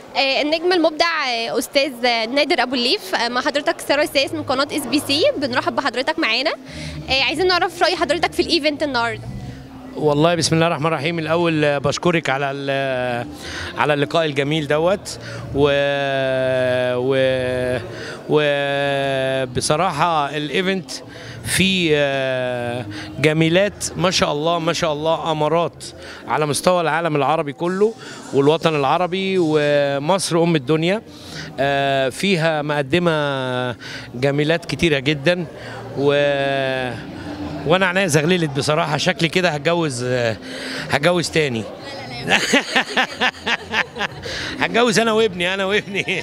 آه، النجم المبدع آه، استاذ آه، نادر ابو الليف آه، مع حضرتك ساره السيس من قناه اس بي سي بنرحب بحضرتك معانا آه، عايزين نعرف راي حضرتك في الايفنت النهارده والله بسم الله الرحمن الرحيم الاول آه، بشكرك على ال- على اللقاء الجميل دوت و و وبصراحه الايفنت فيه آه، جميلات ما شاء الله ما شاء الله امارات على مستوى العالم العربي كله والوطن العربي ومصر ام الدنيا آه، فيها مقدمه جميلات كتيره جدا و وانا عينيا زغللت بصراحه شكلي كده هتجوز هتجوز تاني هتجوز انا وابني انا وابني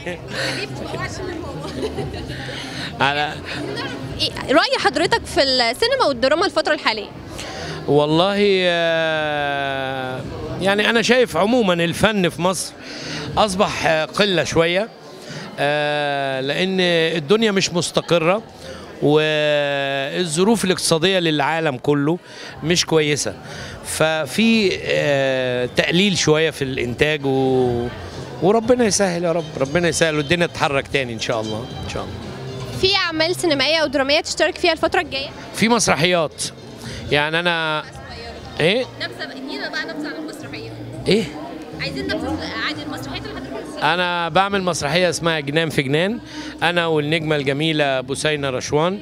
على إيه راي حضرتك في السينما والدراما الفتره الحاليه والله آه، يعني انا شايف عموما الفن في مصر اصبح آه، قله شويه آه، لان الدنيا مش مستقره والظروف الاقتصاديه للعالم كله مش كويسه ففي آه، تقليل شويه في الانتاج و وربنا يسهل يا رب ربنا يسهل والدنيا تتحرك تاني ان شاء الله ان شاء الله في اعمال سينمائيه او دراميه تشترك فيها الفتره الجايه في مسرحيات يعني انا ايه نبذه ادينا بقى نبذه عن المسرحيه ايه عايزين نبذه عن المسرحيات اللي حضرتك انا بعمل مسرحيه اسمها جنان في جنان انا والنجمه الجميله بوسينه رشوان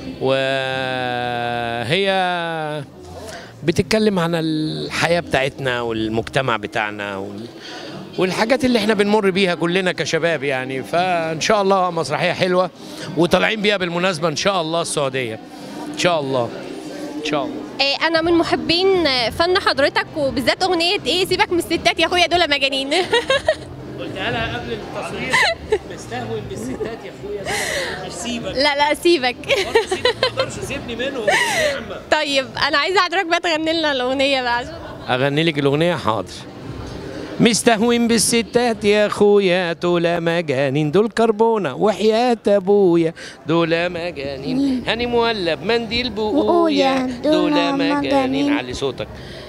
وهي بتتكلم عن الحياه بتاعتنا والمجتمع بتاعنا وال... والحاجات اللي احنا بنمر بيها كلنا كشباب يعني فان شاء الله مسرحيه حلوه وطالعين بيها بالمناسبه ان شاء الله السعوديه ان شاء الله ان شاء الله إيه انا من محبين فن حضرتك وبالذات اغنيه ايه سيبك من الستات يا اخويا دول مجانين قلتها لها قبل التصوير مستهون بالستات يا اخويا مش سيبك لا لا سيبك ما تقدرش سيبني منهم بالنعمه طيب انا عايزه حضرتك بقى تغني لنا الاغنيه بقى عشان اغني لك الاغنيه حاضر مستهون بالستات يا اخويا دول مجانين دول كربونه وحياة ابويا دول مجانين هاني مولب منديل بقويا بقويا، دول دول مجانين مجانين. علي صوتك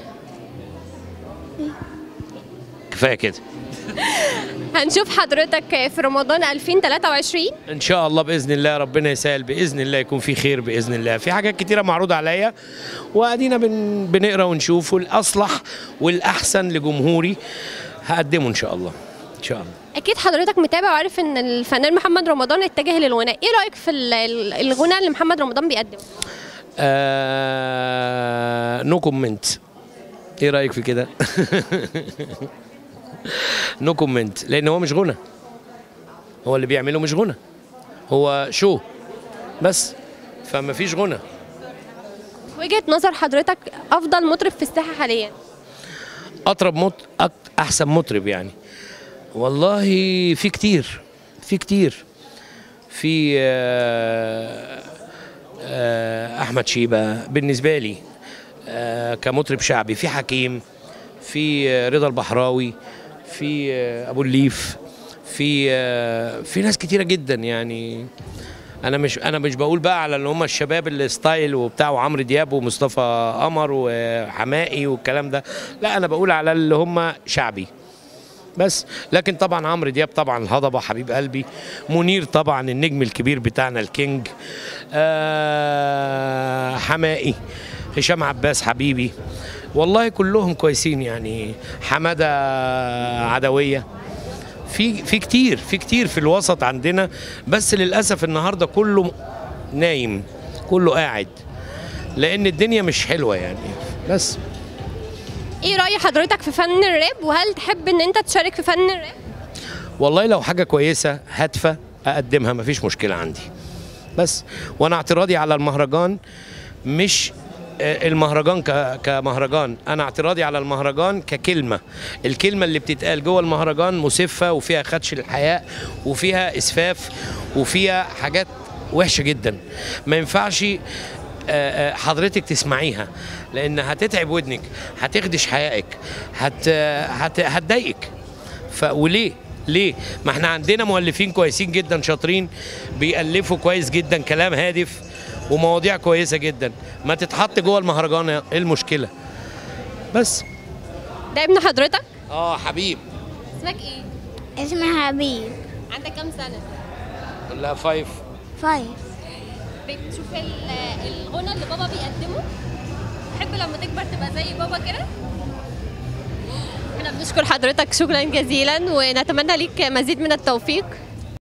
كفايه كده هنشوف حضرتك في رمضان 2023 ان شاء الله باذن الله ربنا يسهل باذن الله يكون في خير باذن الله في حاجات كتيره معروضه عليا وادينا بن بنقرا ونشوف والاصلح والاحسن لجمهوري هقدمه ان شاء الله ان شاء الله اكيد حضرتك متابع وعارف ان الفنان محمد رمضان اتجه للغناء ايه رايك في ال- ال- الغنى اللي محمد رمضان بيقدمه آه نو كومنت ايه رايك في كده نو كومنت لان هو مش غنى هو اللي بيعمله مش غنى هو شو بس فما فيش غنى وجهه نظر حضرتك افضل مطرب في الساحه حاليا اطرب مط... أك... احسن مطرب يعني والله في كتير في كتير في آه، آه، احمد شيبه بالنسبه لي آه، كمطرب شعبي في حكيم في آه، رضا البحراوي في آه، ابو الليف في آه، في ناس كتيره جدا يعني انا مش انا مش بقول بقى على اللي هم الشباب اللي ستايل وبتاع وعمرو دياب ومصطفى قمر وحمائي والكلام ده لا انا بقول على اللي هم شعبي بس لكن طبعا عمرو دياب طبعا الهضبه حبيب قلبي منير طبعا النجم الكبير بتاعنا الكينج آه حمائي هشام عباس حبيبي والله كلهم كويسين يعني حماده عدويه في في كتير في كتير في الوسط عندنا بس للاسف النهارده كله نايم كله قاعد لان الدنيا مش حلوه يعني بس ايه راي حضرتك في فن الراب وهل تحب ان انت تشارك في فن الراب والله لو حاجه كويسه هادفه اقدمها مفيش مشكله عندي بس وانا اعتراضي على المهرجان مش آه، المهرجان ك- كمهرجان انا اعتراضي على المهرجان ككلمه الكلمه اللي بتتقال جوه المهرجان مسفه وفيها خدش الحياء وفيها اسفاف وفيها حاجات وحشه جدا ما ينفعش آه، آه، حضرتك تسمعيها لان هتتعب ودنك هتخدش حيائك هت هت هتضايقك ف وليه ليه ما احنا عندنا مؤلفين كويسين جدا شاطرين بيألفوا كويس جدا كلام هادف ومواضيع كويسه جدا ما تتحط جوه المهرجان ايه المشكله بس ده ابن حضرتك اه حبيب اسمك ايه اسمها حبيب عندك كام سنه لا فايف فايف بتشوف ال- الغنى اللي بابا بيقدمه تحب لما تكبر تبقى زي بابا كده احنا بنشكر حضرتك شكرا جزيلا ونتمنى ليك مزيد من التوفيق